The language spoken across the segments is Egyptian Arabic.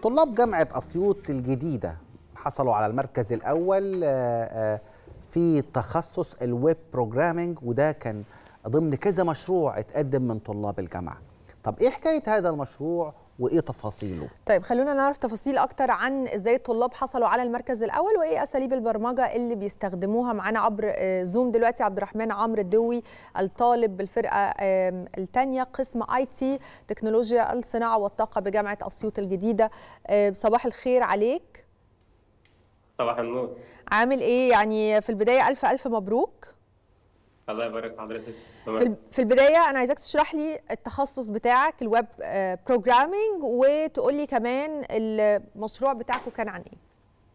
طلاب جامعة أسيوط الجديدة حصلوا على المركز الأول آه، آه، في تخصص الويب بروجرامينج وده كان ضمن كذا مشروع اتقدم من طلاب الجامعة طب إيه حكاية هذا المشروع وإيه تفاصيله؟ طيب خلونا نعرف تفاصيل اكتر عن ازاي الطلاب حصلوا على المركز الاول وايه اساليب البرمجه اللي بيستخدموها معانا عبر آه، زوم دلوقتي عبد الرحمن عمرو الدوي الطالب بالفرقه الثانيه قسم اي تي تكنولوجيا الصناعه والطاقه بجامعه اسيوط الجديده آه، صباح الخير عليك صباح النور عامل ايه يعني في البدايه الف الف مبروك الله يبارك في حضرتك في ال- في البدايه انا عايزاك تشرح لي التخصص بتاعك الويب بروجرامينج وتقول لي كمان المشروع بتاعكم كان عن ايه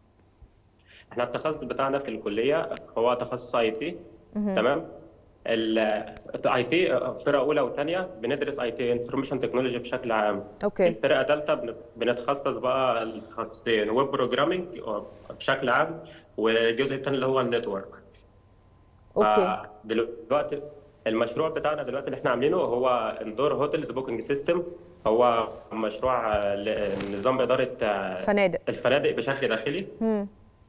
احنا التخصص بتاعنا في الكليه هو تخصص اي تي تمام الاي تي فرقه اولى وثانيه بندرس اي تي انفورميشن تكنولوجي بشكل عام اوكي الفرقه ثالثه بنتخصص بقى التخصصين ويب بروجرامينج بشكل عام والجزء الثاني اللي هو النتورك اوكي دلوقتي المشروع بتاعنا دلوقتي اللي احنا عاملينه هو اندور هوتلز بوكينج سيستم هو مشروع آه، لنظام اداره آه، فنادق الفنادق بشكل داخلي مم.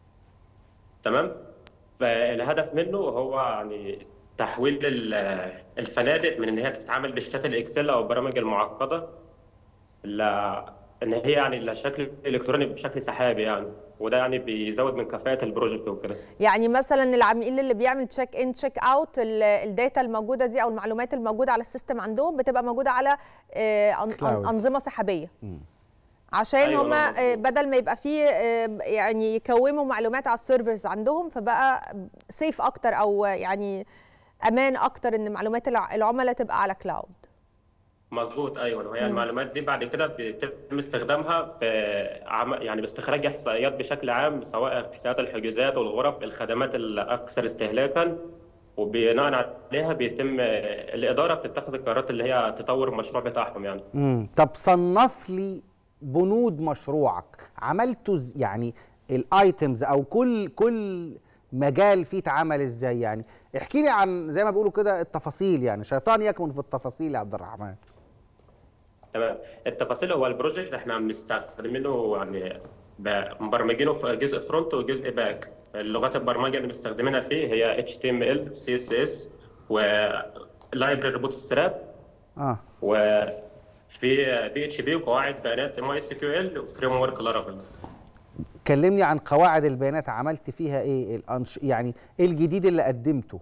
تمام فالهدف منه هو يعني تحويل ال- الفنادق من ان هي تتعامل بالشات الاكسل او البرامج المعقده ل ان هي يعني لشكل الكتروني بشكل سحابي يعني وده يعني بيزود من كفاءه البروجكت وكده يعني مثلا العميل اللي بيعمل تشيك ان تشيك اوت الداتا الموجوده دي او المعلومات الموجوده على السيستم عندهم بتبقى موجوده على آه، أن- أن- Cloud. انظمه سحابيه مم. عشان أيوة، هما مظبوط. آه، بدل ما يبقى فيه آه، يعني يكوموا معلومات على السيرفرز عندهم فبقى سيف اكتر او يعني امان اكتر ان معلومات الع- العملاء تبقى على كلاود مظبوط ايوه وهي مم. المعلومات دي بعد كده بيتم استخدامها في عم... يعني باستخراج احصائيات بشكل عام سواء احصائيات الحجوزات والغرف الخدمات الاكثر استهلاكا وبناء عليها بيتم الاداره بتتخذ القرارات اللي هي تطور المشروع بتاعهم يعني مم. طب صنف لي بنود مشروعك عملته ز- يعني الايتمز او كل كل مجال فيه اتعمل ازاي يعني احكي لي عن زي ما بيقولوا كده التفاصيل يعني شيطان يكمن في التفاصيل يا عبد الرحمن تمام التفاصيل هو البروجكت احنا بنستخدمينه يعني ب- مبرمجينه في جزء فرونت وجزء باك اللغات البرمجه اللي مستخدمينها فيه هي HTML CSS و لايبرري بوت ستراب اه وفي بي اتش بي وقواعد بيانات ام اس كيو ال وفريم ورك لارافيل كلمني عن قواعد البيانات عملت فيها ايه الأنش... يعني ايه الجديد اللي قدمته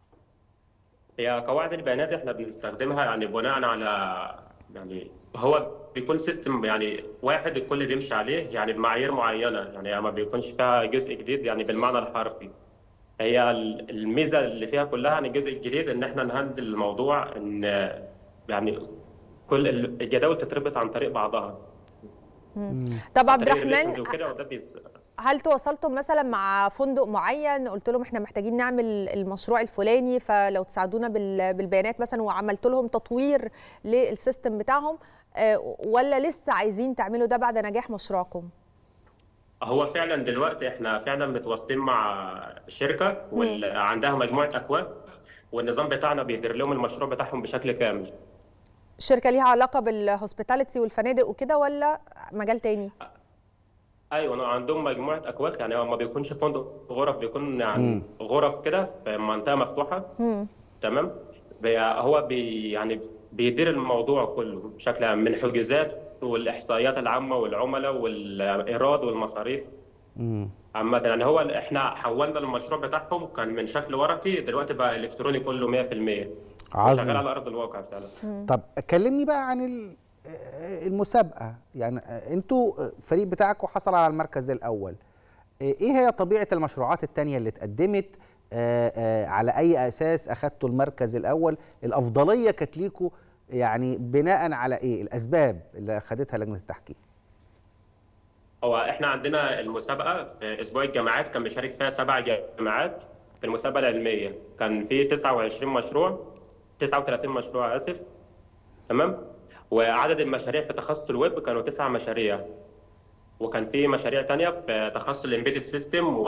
هي قواعد البيانات احنا بنستخدمها يعني بناء على يعني هو بيكون سيستم يعني واحد الكل بيمشي عليه يعني بمعايير معينه يعني ما بيكونش فيها جزء جديد يعني بالمعنى الحرفي هي ال- الميزه اللي فيها كلها عن الجزء الجديد ان احنا نهندل الموضوع ان يعني كل ال- الجداول تتربط عن طريق بعضها طب عبد طريق الرحمن relations وكده وده بيز... هل تواصلتم مثلا مع فندق معين قلت لهم احنا محتاجين نعمل المشروع الفلاني فلو تساعدونا بال- بالبيانات مثلا وعملت لهم تطوير للسيستم بتاعهم آه، ولا لسه عايزين تعملوا ده بعد نجاح مشروعكم هو فعلا دلوقتي احنا فعلا متواصلين مع شركه وعندها مجموعه اكواد والنظام بتاعنا بيدير لهم المشروع بتاعهم بشكل كامل الشركه ليها علاقه بالهوسبيتاليتي والفنادق وكده ولا مجال تاني ايوه أنا عندهم مجموعه اكواخ يعني هو ما بيكونش فندق غرف بيكون يعني مم. غرف كده في منطقه مفتوحه مم. تمام بي هو بي يعني بيدير الموضوع كله بشكل عام من حجوزات والاحصائيات العامه والعملاء والايراد والمصاريف مم. عامة يعني هو ال- احنا حولنا المشروع بتاعهم كان من شكل ورقي دلوقتي بقى الكتروني كله 100% شغال عظيم على ارض الواقع فعلا طب كلمني بقى عن ال- آه، المسابقه يعني آه، انتوا آه، الفريق بتاعكم حصل على المركز الاول آه، ايه هي طبيعه المشروعات التانية اللي اتقدمت آه، آه، على اي اساس اخدتوا المركز الاول الافضليه كانت ليكوا يعني بناء على ايه الاسباب اللي اخدتها لجنه التحكيم هو احنا عندنا المسابقه في اسبوع الجامعات كان بيشارك فيها سبع جامعات في المسابقه العلميه كان في 29 مشروع 39 مشروع اسف تمام وعدد المشاريع في تخصص الويب كانوا تسع مشاريع وكان في مشاريع تانية في تخصص الامبيدد سيستم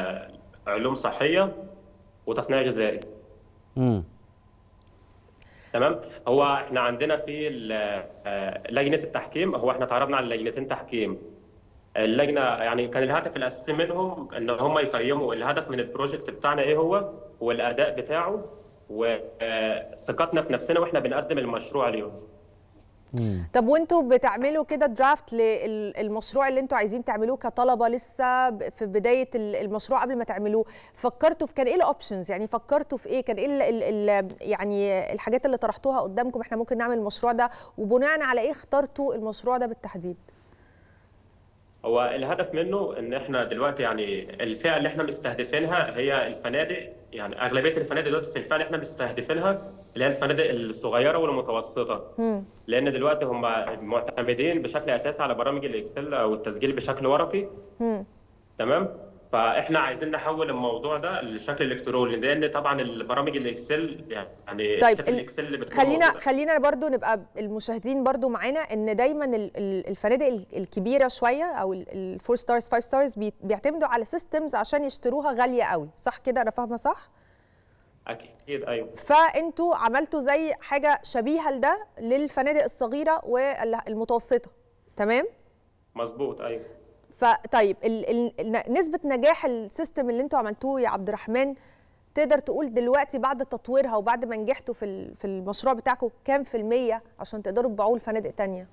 وعلوم صحيه وتصنيع غذائي امم تمام هو احنا عندنا في ال- آه، لجنه التحكيم هو احنا تعرضنا على لجنتين تحكيم اللجنه يعني كان الهدف الاساسي منهم ان هم يقيموا الهدف من البروجكت بتاعنا ايه هو والاداء بتاعه وثقتنا في نفسنا واحنا بنقدم المشروع ليهم طب وانتوا بتعملوا كده درافت للمشروع اللي انتوا عايزين تعملوه كطلبه لسه ب- في بدايه ال- المشروع قبل ما تعملوه فكرتوا في كان ايه الاوبشنز يعني فكرتوا في ايه كان ايه ال ال ال يعني الحاجات اللي طرحتوها قدامكم احنا ممكن نعمل المشروع ده وبناء على ايه اخترتوا المشروع ده بالتحديد هو الهدف منه ان احنا دلوقتي يعني الفئه اللي احنا مستهدفينها هي الفنادق يعني اغلبيه الفنادق دلوقتي في الفئه اللي احنا مستهدفينها اللي هي الفنادق الصغيره والمتوسطه مم. لان دلوقتي هم معتمدين بشكل اساسي على برامج الاكسل او التسجيل بشكل ورقي مم. تمام فاحنا عايزين نحول الموضوع ده لشكل الكتروني لان طبعا البرامج الاكسل يعني طيب، شكل ال- الاكسل اللي بتكون خلينا موجودة. خلينا برضو نبقى المشاهدين برضو معانا ان دايما ال- ال- الفنادق ال- الكبيره شويه او الفور ستارز فايف ستارز بيعتمدوا على سيستمز عشان يشتروها غاليه قوي صح كده انا فاهمه صح اكيد ايوه فانتوا عملتوا زي حاجه شبيهه لده للفنادق الصغيره والمتوسطه تمام مظبوط ايوه فطيب ال ال ال- نسبه نجاح السيستم اللي انتوا عملتوه يا عبد الرحمن تقدر تقول دلوقتي بعد تطويرها وبعد ما نجحتوا في ال- في المشروع بتاعكم كام في المية عشان تقدروا تبيعوه لفنادق تانية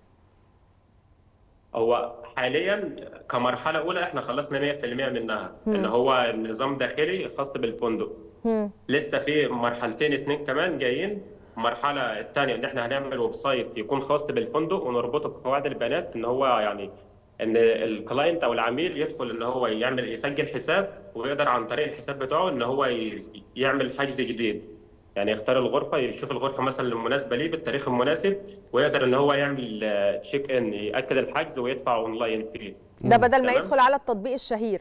هو حاليا كمرحله اولى احنا خلصنا 100% منها ان هو نظام داخلي خاص بالفندق مم. لسه في مرحلتين اتنين كمان جايين المرحله الثانيه ان احنا هنعمل ويب سايت يكون خاص بالفندق ونربطه بقواعد البيانات ان هو يعني ان الكلاينت او العميل يدخل ان هو يعمل يسجل حساب ويقدر عن طريق الحساب بتاعه ان هو ي- يعمل حجز جديد يعني يختار الغرفه يشوف الغرفه مثلا المناسبه ليه بالتاريخ المناسب ويقدر ان هو يعمل تشيك ان ياكد الحجز ويدفع اونلاين فيه ده بدل ما تمام. يدخل على التطبيق الشهير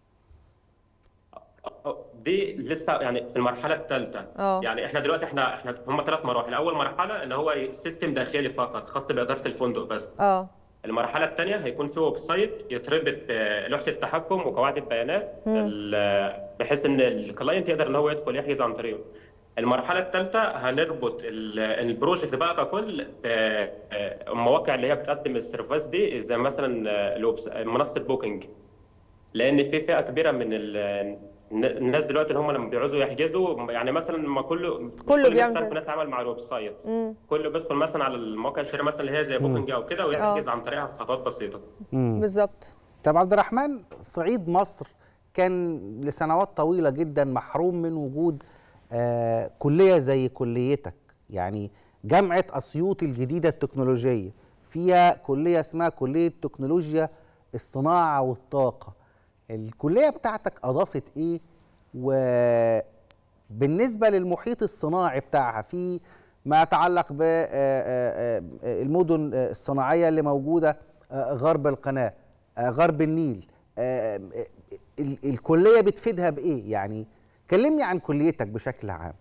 دي لسه يعني في المرحله الثالثه اه. يعني احنا دلوقتي احنا احنا هم ثلاث مراحل اول مرحله ان هو سيستم داخلي فقط خاص باداره الفندق بس اه المرحله الثانيه هيكون في ويب سايت يتربط بلوحه التحكم وقواعد البيانات ال- بحيث ان الكلاينت يقدر ان هو يدخل يحجز عن طريقه المرحله الثالثه هنربط ال- البروجكت بقى ككل المواقع اللي هي بتقدم السيرفيس دي زي مثلا الويب- منصه بوكينج لان في فئه كبيره من ال- الناس دلوقتي اللي هم لما بيعوزوا يحجزوا يعني مثلا ما كله كله كل الناس بيعمل تعرف كده. انها تتعامل مع الويب سايت مم. كله بيدخل مثلا على المواقع الشهيره مثلا اللي هي زي بوكينج او كده ويحجز عن طريقها بخطوات بسيطه مم. بالظبط طب عبد الرحمن صعيد مصر كان لسنوات طويلة جدا محروم من وجود آه كلية زي كليتك يعني جامعة أسيوط الجديدة التكنولوجية فيها كلية اسمها كلية تكنولوجيا الصناعة والطاقة الكلية بتاعتك أضافت إيه وبالنسبة للمحيط الصناعي بتاعها في ما يتعلق بالمدن الصناعية اللي موجودة آه، غرب القناة آه، غرب النيل آه، آه، ال- الكلية بتفيدها بإيه يعني كلمني عن كليتك بشكل عام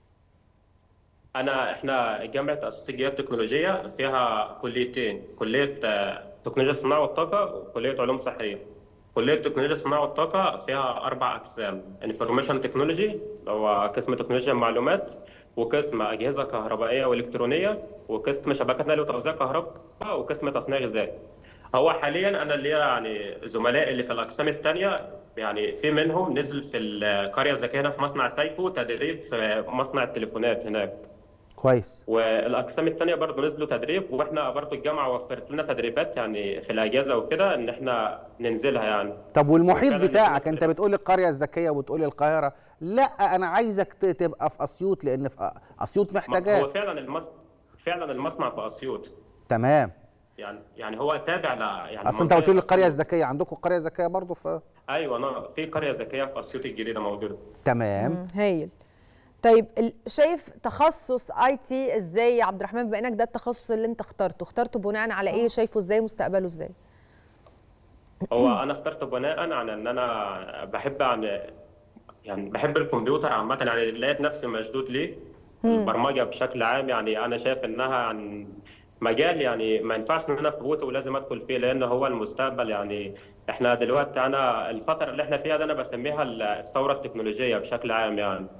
انا احنا جامعه اسيوط الجديده التكنولوجيه فيها كليتين كليه آه، تكنولوجيا الصناعه والطاقه وكليه علوم صحيه كليه تكنولوجيا الصناعه والطاقه فيها اربع اقسام انفورميشن تكنولوجي هو قسم تكنولوجيا المعلومات وقسم اجهزه كهربائيه والكترونيه وقسم شبكات نقل وتوزيع كهرباء وقسم تصنيع غذائي هو حاليا انا ليا يعني زملائي اللي في الاقسام الثانيه يعني في منهم نزل في القريه الذكيه هنا في مصنع سايكو تدريب في مصنع التليفونات هناك كويس والاقسام الثانيه برضه نزلوا تدريب واحنا برضه الجامعه وفرت لنا تدريبات يعني في الاجازه وكده ان احنا ننزلها يعني طب والمحيط وفعلاً بتاعك الدنيا انت بتقول القرية الذكية وبتقول القاهرة لا انا عايزك ت- تبقى في اسيوط لان في اسيوط هو محتاجاك فعلا المص... فعلا المصنع في اسيوط تمام يعني يعني هو تابع ل يعني اصل انت قلت لي منطقة القرية أسيوط. الذكية عندكم قرية ذكية برضو في ايوه انا في قريه ذكيه في اسيوط الجديده موجوده تمام مم. هايل طيب ال- شايف تخصص اي تي ازاي يا عبد الرحمن بما انك ده التخصص اللي انت اخترته اخترته بناء على ايه شايفه ازاي مستقبله ازاي هو انا اخترت بناء على ان انا بحب عن يعني بحب الكمبيوتر عامه يعني لقيت نفسي مشدود ليه البرمجه بشكل عام يعني انا شايف انها عن مجال يعني ما ينفعش ان انا افوته ولازم ادخل فيه لان هو المستقبل يعني احنا دلوقتي انا الفتره اللي احنا فيها ده انا بسميها الثوره التكنولوجيه بشكل عام يعني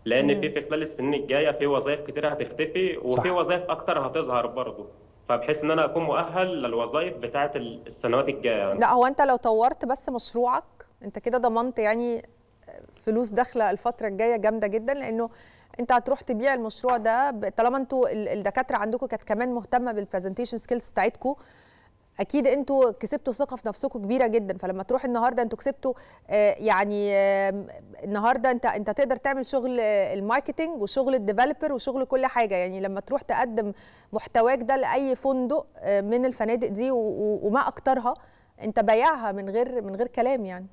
لان في في خلال السنين الجايه في وظائف كتير هتختفي وفي صح. وظائف اكتر هتظهر برضه فبحيث ان انا اكون مؤهل للوظائف بتاعه السنوات الجايه يعني. لا هو انت لو طورت بس مشروعك انت كده ضمنت يعني فلوس داخله الفتره الجايه جامده جدا لانه انت هتروح تبيع المشروع ده ب- طالما انتوا ال- الدكاتره عندكم كانت كمان مهتمه بالبرزنتيشن سكيلز بتاعتكم اكيد انتوا كسبتوا ثقه في نفسكم كبيره جدا فلما تروح النهارده انتوا كسبتوا آه، يعني آم، النهارده انت انت تقدر تعمل شغل آه، الماركتينج وشغل الديفلوبر وشغل كل حاجه يعني لما تروح تقدم محتواك ده لاي فندق آه، من الفنادق دي و- و- وما اكترها انت بايعها من غير من غير كلام يعني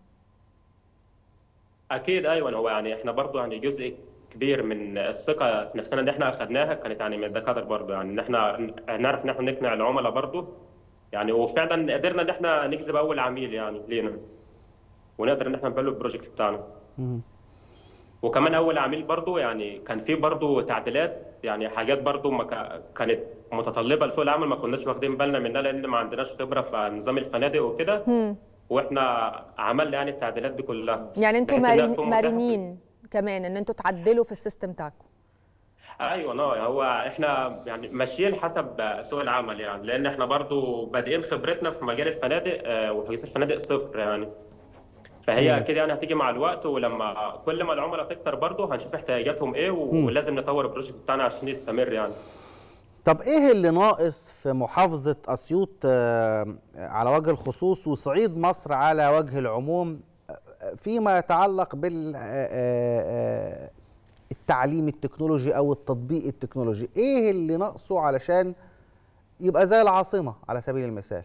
اكيد ايوه هو يعني احنا برضو يعني جزء كبير من الثقه في نفسنا اللي احنا اخذناها كانت يعني من الدكاتره برضو يعني ان احنا نعرف ان احنا نقنع العملاء برضو يعني وفعلا قدرنا ان احنا نجذب اول عميل يعني لينا ونقدر ان احنا نبيع له البروجكت بتاعنا مم. وكمان اول عميل برضو يعني كان في برضو تعديلات يعني حاجات برضو ما كا- كانت متطلبه لسوق العمل ما كناش واخدين بالنا منها لان ما عندناش خبره في نظام الفنادق وكده هم. واحنا عملنا يعني التعديلات دي كلها يعني انتوا بحيث إنها مرن- تكون متاحة في- مرنين كمان ان انتوا تعدلوا في السيستم بتاعكم ايوه نو هو احنا يعني ماشيين حسب سوق العمل يعني لان احنا برضو بادئين خبرتنا في مجال الفنادق آه، وتجهيز الفنادق صفر يعني فهي مم. اكيد يعني هتيجي مع الوقت ولما كل ما العملاء تكتر برضو هنشوف احتياجاتهم ايه مم. ولازم نطور البروجكت بتاعنا عشان يستمر يعني طب ايه اللي ناقص في محافظة أسيوط آه، على وجه الخصوص وصعيد مصر على وجه العموم آه، فيما يتعلق بال آه، آه، التعليم التكنولوجي أو التطبيق التكنولوجي ايه اللي ناقصه علشان يبقى زي العاصمة على سبيل المثال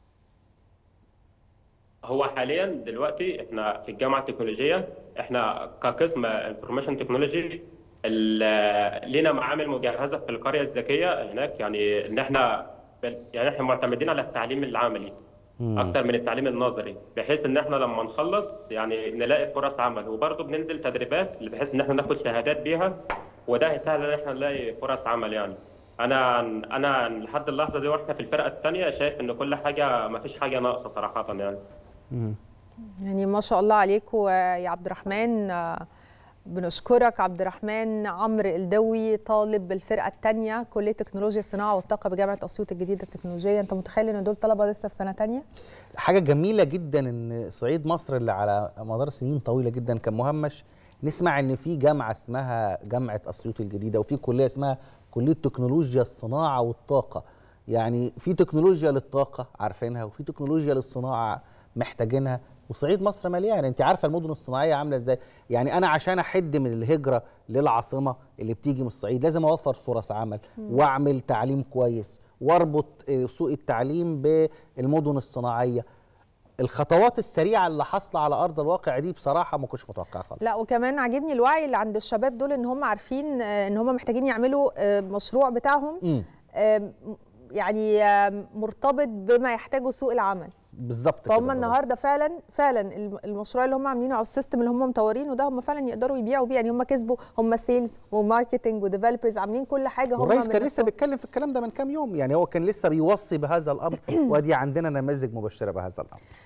هو حاليا دلوقتي احنا في الجامعه التكنولوجيه احنا كقسم انفورميشن تكنولوجي لينا معامل مجهزه في القريه الذكيه هناك يعني ان احنا بل- يعني احنا معتمدين على التعليم العملي مم. اكتر من التعليم النظري بحيث ان احنا لما نخلص يعني نلاقي فرص عمل وبرضه بننزل تدريبات بحيث ان احنا ناخد شهادات بيها وده هيسهل ان احنا نلاقي فرص عمل يعني انا انا لحد اللحظه دي واحنا في الفرقه الثانيه شايف ان كل حاجه ما فيش حاجه ناقصه صراحه يعني مم. يعني ما شاء الله عليكم يا عبد الرحمن آه، بنشكرك عبد الرحمن عمرو الدوي طالب بالفرقه الثانيه كليه تكنولوجيا الصناعه والطاقه بجامعه اسيوط الجديده التكنولوجيه انت متخيل ان دول طلبه لسه في سنه ثانيه حاجة جميلة جدا ان صعيد مصر اللي على مدار سنين طويلة جدا كان مهمش نسمع ان في جامعة اسمها جامعة اسيوط الجديدة وفي كلية اسمها كلية تكنولوجيا الصناعة والطاقة يعني في تكنولوجيا للطاقة عارفينها وفي تكنولوجيا للصناعة محتاجينها وصعيد مصر مليان انت عارفه المدن الصناعيه عامله ازاي يعني انا عشان احد من الهجره للعاصمه اللي بتيجي من الصعيد لازم اوفر فرص عمل واعمل تعليم كويس واربط آه، سوق التعليم بالمدن الصناعيه الخطوات السريعه اللي حاصله على ارض الواقع دي بصراحه ما كنتش متوقعها خالص لا وكمان عاجبني الوعي اللي عند الشباب دول ان هم عارفين آه، ان هم محتاجين يعملوا آه، مشروع بتاعهم امم آم، يعني آم، مرتبط بما يحتاجه سوق العمل بالظبط كده فهم برافو. النهارده فعلا فعلا الم- المشروع اللي هم عاملينه او السيستم اللي هم مطورينه ده هم فعلا يقدروا يبيعوا بيه يعني هم كسبوا هم سيلز وماركتنج وديفلوبرز عاملين كل حاجه هم والرئيس من كان لسه نفسهم. بيتكلم في الكلام ده من كام يوم يعني هو كان لسه بيوصي بهذا الامر وادي عندنا نماذج مبشره بهذا الامر